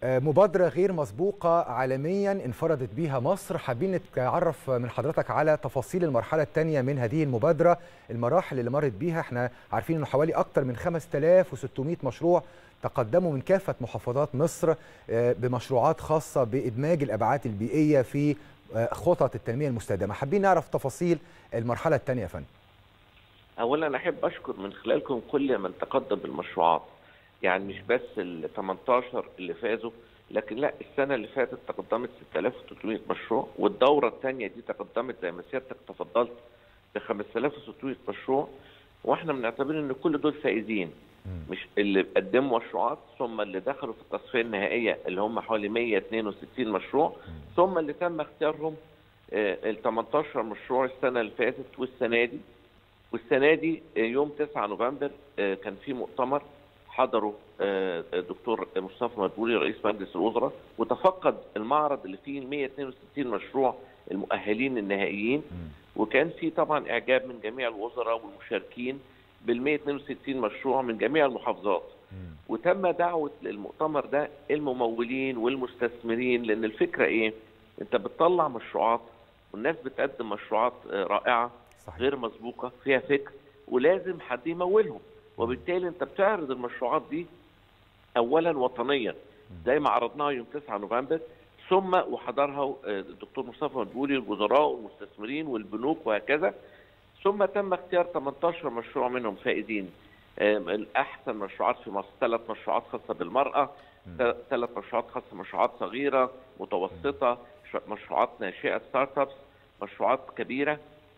مبادرة غير مسبوقة عالميا انفردت بها مصر حابين نتعرف من حضرتك على تفاصيل المرحلة الثانية من هذه المبادرة المراحل اللي مرت بيها احنا عارفين انه حوالي اكثر من 5600 مشروع تقدموا من كافة محافظات مصر بمشروعات خاصة بإدماج الأبعاد البيئية في خطط التنمية المستدامة حابين نعرف تفاصيل المرحلة الثانية يا فندم اولا احب اشكر من خلالكم كل من تقدم بالمشروعات يعني مش بس ال 18 اللي فازوا لكن لا السنه اللي فاتت تقدمت 6300 مشروع والدوره الثانيه دي تقدمت زي ما سيادتك تفضلت ب 5600 مشروع واحنا بنعتبر ان كل دول فائزين مش اللي قدموا مشروعات ثم اللي دخلوا في التصفيه النهائيه اللي هم حوالي 162 مشروع ثم اللي تم اختيارهم ال 18 مشروع السنه اللي فاتت والسنه دي والسنه دي يوم 9 نوفمبر كان في مؤتمر حضره الدكتور مصطفى مدبولي رئيس مجلس الوزراء وتفقد المعرض اللي فيه 162 مشروع المؤهلين النهائيين وكان في طبعا اعجاب من جميع الوزراء والمشاركين بال 162 مشروع من جميع المحافظات وتم دعوه للمؤتمر ده الممولين والمستثمرين لان الفكره ايه؟ انت بتطلع مشروعات والناس بتقدم مشروعات رائعه صحيح. غير مسبوقه فيها فكر ولازم حد يمولهم وبالتالي انت بتعرض المشروعات دي اولا وطنيا زي ما عرضناها يوم 9 نوفمبر ثم وحضرها الدكتور مصطفى مدبولي الوزراء والمستثمرين والبنوك وهكذا ثم تم اختيار 18 مشروع منهم فائزين احسن مشروعات في مصر ثلاث مشروعات خاصه بالمراه ثلاث مشروعات خاصه مشروعات صغيره متوسطه مشروعات ناشئه ستارت ابس مشروعات كبيره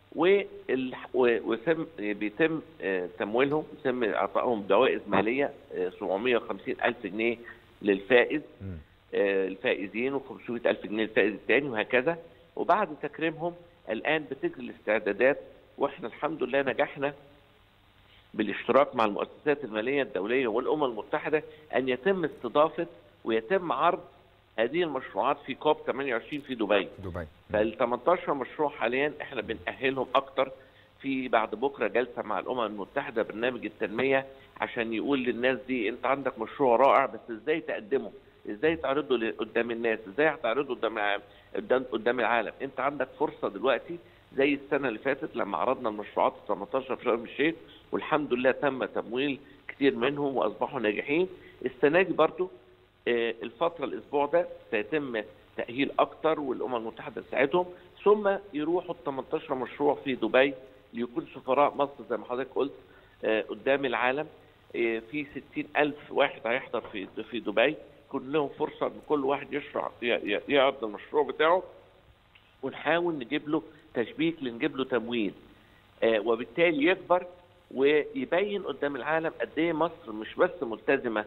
ويتم بيتم تمويلهم يتم اعطائهم جوائز ماليه 750 الف جنيه للفائز الفائزين و500 الف جنيه للفائز الثاني وهكذا وبعد تكريمهم الان بتجري الاستعدادات واحنا الحمد لله نجحنا بالاشتراك مع المؤسسات الماليه الدوليه والامم المتحده ان يتم استضافه ويتم عرض هذه المشروعات في كوب 28 في دبي دبي فال 18 مشروع حاليا احنا بنأهلهم اكتر في بعد بكره جلسه مع الامم المتحده برنامج التنميه عشان يقول للناس دي انت عندك مشروع رائع بس ازاي تقدمه؟ ازاي تعرضه قدام الناس؟ ازاي هتعرضه قدام العالم؟ قدام قدام العالم؟ انت عندك فرصه دلوقتي زي السنه اللي فاتت لما عرضنا المشروعات 18 في شرم الشيخ والحمد لله تم تمويل كتير منهم واصبحوا ناجحين السنه دي برضو الفتره الاسبوع ده سيتم تاهيل اكتر والامم المتحده تساعدهم ثم يروحوا ال 18 مشروع في دبي ليكون سفراء مصر زي ما حضرتك قلت قدام العالم في 60 ألف واحد هيحضر في في دبي يكون لهم فرصه ان كل واحد يشرح يعرض المشروع بتاعه ونحاول نجيب له تشبيك لنجيب له تمويل وبالتالي يكبر ويبين قدام العالم قد ايه مصر مش بس ملتزمه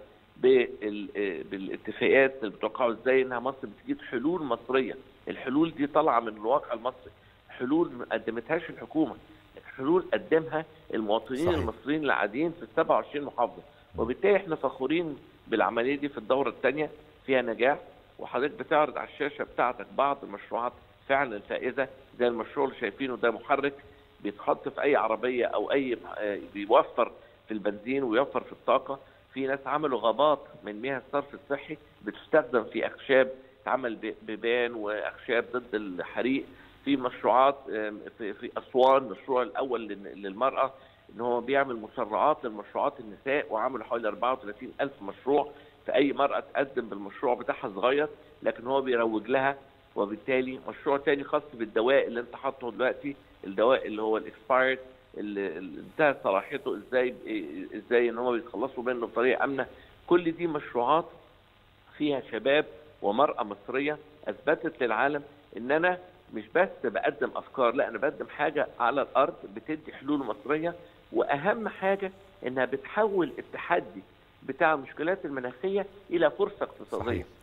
بالاتفاقيات اللي بتوقعوا ازاي انها مصر بتجيب حلول مصريه، الحلول دي طالعه من الواقع المصري، حلول ما قدمتهاش الحكومه، حلول قدمها المواطنين صحيح. المصريين اللي قاعدين في ال 27 محافظه، وبالتالي احنا فخورين بالعمليه دي في الدوره الثانيه فيها نجاح وحضرتك بتعرض على الشاشه بتاعتك بعض المشروعات فعلا فائزه زي المشروع اللي شايفينه ده محرك بيتحط في اي عربيه او اي بيوفر في البنزين ويوفر في الطاقه في ناس عملوا غابات من مياه الصرف الصحي بتستخدم في اخشاب تعمل بيبان واخشاب ضد الحريق في مشروعات في, في اسوان المشروع الاول للمراه ان هو بيعمل مسرعات للمشروعات النساء وعمل حوالي 34 الف مشروع في اي مراه تقدم بالمشروع بتاعها صغير لكن هو بيروج لها وبالتالي مشروع تاني خاص بالدواء اللي انت حاطه دلوقتي الدواء اللي هو الاكسبايرد اللي انتهت صلاحيته ازاي ازاي ان هم بيتخلصوا منه بطريقه امنه كل دي مشروعات فيها شباب ومراه مصريه اثبتت للعالم ان انا مش بس بقدم افكار لا انا بقدم حاجه على الارض بتدي حلول مصريه واهم حاجه انها بتحول التحدي بتاع المشكلات المناخيه الى فرصه اقتصاديه صحيح.